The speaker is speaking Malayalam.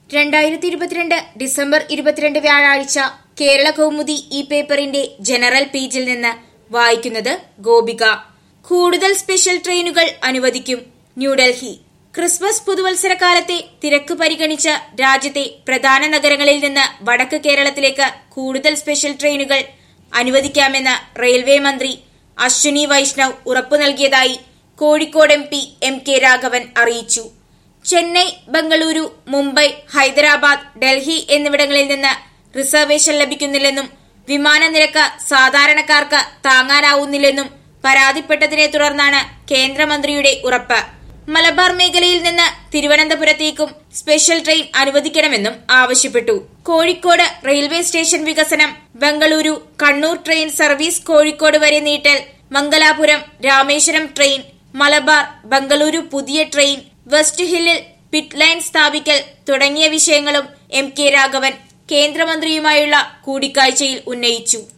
രണ്ടായിരത്തി ഇരുപത്തിരണ്ട് ഡിസംബർ ഇരുപത്തിരണ്ട് വ്യാഴാഴ്ച കേരള കൗമുദി ഈ പേപ്പറിന്റെ ജനറൽ പേജിൽ നിന്ന് വായിക്കുന്നത് ഗോപിക കൂടുതൽ സ്പെഷ്യൽ ട്രെയിനുകൾ അനുവദിക്കും ന്യൂഡൽഹി ക്രിസ്മസ് പുതുവത്സരകാലത്തെ തിരക്ക് പരിഗണിച്ച് രാജ്യത്തെ പ്രധാന നഗരങ്ങളിൽ നിന്ന് വടക്ക് കേരളത്തിലേക്ക് കൂടുതൽ സ്പെഷ്യൽ ട്രെയിനുകൾ അനുവദിക്കാമെന്ന് റെയിൽവേ മന്ത്രി അശ്വിനി വൈഷ്ണവ് ഉറപ്പു നൽകിയതായി Kozhikode M P M K Raghavan അറിയിച്ചു ചെന്നൈ ബംഗളൂരു മുംബൈ ഹൈദരാബാദ് ഡൽഹി എന്നിവിടങ്ങളിൽ നിന്ന് റിസർവേഷൻ ലഭിക്കുന്നില്ലെന്നും വിമാന നിരക്ക് സാധാരണക്കാർക്ക് താങ്ങാനാവുന്നില്ലെന്നും പരാതിപ്പെട്ടതിനെ തുടർന്നാണ് കേന്ദ്രമന്ത്രിയുടെ ഉറപ്പ് മലബാർ മേഖലയിൽ നിന്ന് തിരുവനന്തപുരത്തേക്കും സ്പെഷ്യൽ ട്രെയിൻ അനുവദിക്കണമെന്നും ആവശ്യപ്പെട്ടു കോഴിക്കോട് റെയിൽവേ സ്റ്റേഷൻ വികസനം ബംഗളൂരു കണ്ണൂർ ട്രെയിൻ സർവീസ് കോഴിക്കോട് വരെ നീട്ടൽ മംഗലാപുരം രാമേശ്വരം ട്രെയിൻ മലബാർ ബംഗളൂരു പുതിയ ട്രെയിൻ വെസ്റ്റ് ഹില്ലിൽ പിറ്റ് ലൈൻ സ്ഥാപിക്കൽ തുടങ്ങിയ വിഷയങ്ങളും എം കെ രാഘവൻ കേന്ദ്രമന്ത്രിയുമായുള്ള കൂടിക്കാഴ്ചയിൽ ഉന്നയിച്ചു